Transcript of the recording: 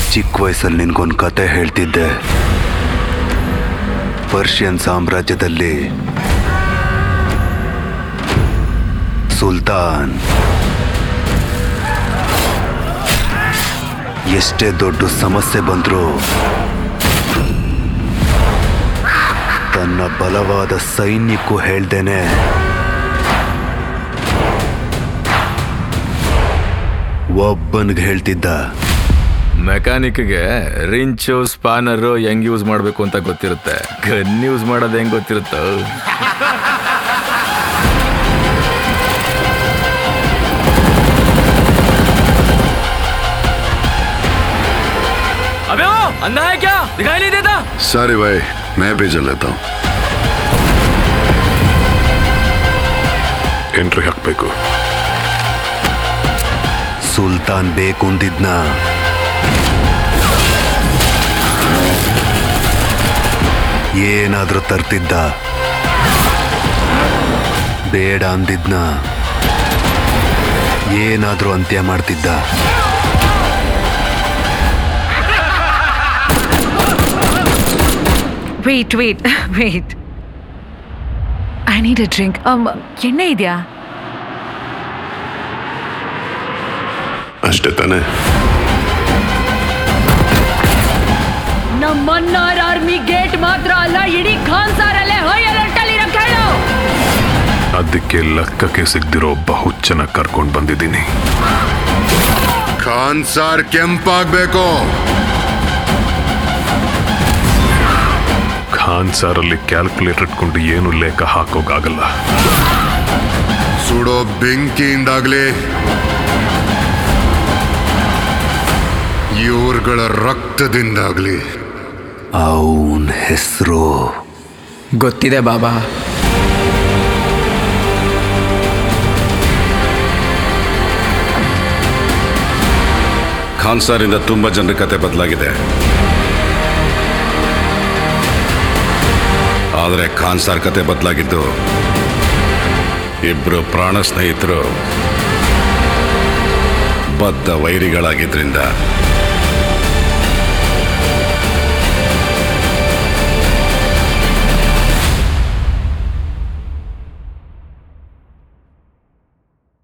ಚಿಕ್ಕ ವಯಸ್ಸಲ್ಲಿ ನಿನ್ಗೊಂದು ಕತೆ ಹೇಳ್ತಿದ್ದೆ ಪರ್ಷಿಯನ್ ಸಾಮ್ರಾಜ್ಯದಲ್ಲಿ ಸುಲ್ತಾನ್ ಎಷ್ಟೇ ದೊಡ್ಡ ಸಮಸ್ಯೆ ಬಂದರೂ ತನ್ನ ಬಲವಾದ ಸೈನ್ಯಕ್ಕೂ ಹೇಳ್ದೇನೆ ಒಬ್ಬನಿಗೆ ಹೇಳ್ತಿದ್ದ ಮೆಕ್ಯಾನಿಕ್ಗೆ ರಿಂಚು ಸ್ಪಾನರು ಹೆಂಗ್ ಯೂಸ್ ಮಾಡಬೇಕು ಅಂತ ಗೊತ್ತಿರುತ್ತೆ ಗನ್ ಯೂಸ್ ಮಾಡೋದು ಹೆಂಗ್ ಗೊತ್ತಿರುತ್ತೋ अबे वो अंधा है क्या दिखाई नहीं देता सारे भाई मैं भी चल लेता हूँ ಎಂಟ್ರಿ ಹಾಕಬೇಕು ಸುಲ್ತಾನ್ ಬೇಕು ಅಂದಿದ್ನ ಏನಾದ್ರೂ ತರ್ತಿದ್ದ ಬೇಡ ಅಂದಿದ್ನ ಏನಾದ್ರೂ ಅಂತ್ಯ ಮಾಡ್ತಿದ್ದ wait wait wait I need a drink ಎಣ್ಣೆ ಇದೆಯಾ ಅಷ್ಟೇ ತಾನೇ ನಮ್ಮ ಮನ್ನಾರ್ ಆರ್ಮಿ ಗೇಟ್ ಮಾತ್ರ ಅಲ್ಲ ಇಡೀ ಖಾನ್ ಸಾರಲ್ಲೇ ಹೈ ಅಲರ್ಟ್ ಅಲ್ಲಿ ಹೇಳು ಅದಕ್ಕೆ ಲೆಕ್ಕಕ್ಕೆ ಸಿಗ್ದಿರೋ ಒಬ್ಬ ಹುಚ್ಚನ ಕರ್ಕೊಂಡು ಬಂದಿದ್ದೀನಿ ಖಾನ್ ಸಾರ್ ಕೆಂಪಾಗ್ಬೇಕು ಖಾನ್ ಸಾರಲ್ಲಿ ಕ್ಯಾಲ್ಕುಲೇಟರ್ ಇಟ್ಕೊಂಡು ಏನು ಲೆಕ್ಕ ಹಾಕೋಕ್ಕಾಗಲ್ಲ ಸುಡೋ ಬೆಂಕಿಯಿಂದಾಗ್ಲಿ ಇವ್ರುಗಳ ರಕ್ತದಿಂದಾಗ್ಲಿ ಅವನ್ ಹೆಸರು ಗೊತ್ತಿದೆ ಬಾಬಾ ಖಾನ್ ಸಾರಿಂದ ತುಂಬ ಜನರ ಕತೆ ಬದಲಾಗಿದೆ ಆದರೆ ಖಾನ್ ಸಾರ್ ಕತೆ ಬದಲಾಗಿದ್ದು ಇಬ್ಬರು ಪ್ರಾಣ ಸ್ನೇಹಿತರು ಬದ್ಧ ವೈರಿಗಳಾಗಿದ್ರಿಂದ